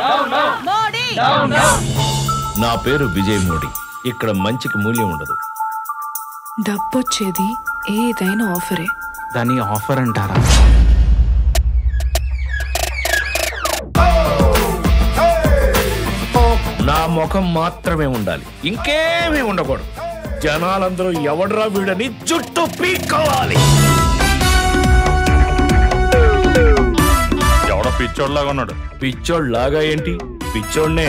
మోడీ నా పేరు విజయ్ మోడీ ఇక్కడ మంచికి మూల్యం ఉండదు డబ్బొచ్చేది ఏదైనా ఆఫరే దాన్ని ఆఫర్ అంటారా నా ముఖం మాత్రమే ఉండాలి ఇంకేమీ ఉండకూడదు జనాలందరూ ఎవడ్రా వీడని చుట్టూ పీక్కోవాలి ఎవడ పిచ్చోడ్లాగా ఉన్నాడు పిచ్చోడ్ లాగా ఏంటి పిచ్చోడ్నే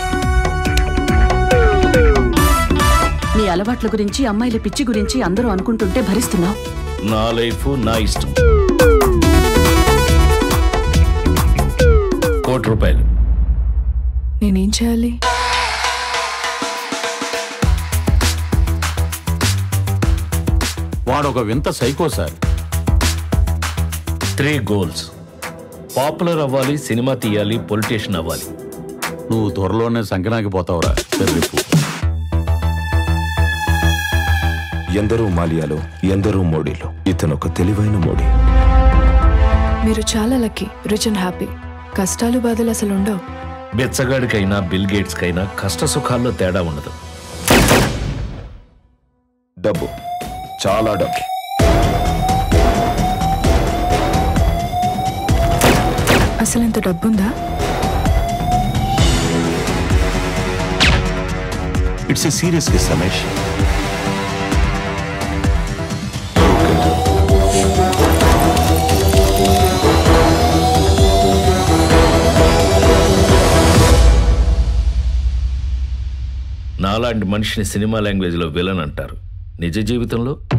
నీ అలవాట్ల గురించి అమ్మాయిల పిచ్చి గురించి అందరూ అనుకుంటుంటే భరిస్తున్నావు నా లైఫ్ నా ఇష్టం కోటి రూపాయలు నేనేం చేయాలి వాడు ఒక వింత psycho sir three goals popular అవ్వాలి సినిమా తీయాలి పొలిటీషియన్ అవ్వాలి నువ్వు త్వరలోనే సంకనాకి పోతావురా రేపు ఎందరో మాలియాలో ఎందరో మోడీలో ఇతను ఒక తెలివైన మోడీ మీరు చాలా లక్కీ రిచ్ అండ్ హ్యాపీ కష్టాలు బాధలు అసలు ఉండవు బెచ్చగాడికైనా బిల్ గేట్స్ కైనా కష్ట సుఖాల్లో తేడా ఉండదు డబ్బు చాలా డబ్బు అసలు ఇంత డబ్బుందా it's a serious case Ramesh నాలాంటి మనిషిని సినిమా లాంగ్వేజ్లో విలన్ అంటారు నిజ జీవితంలో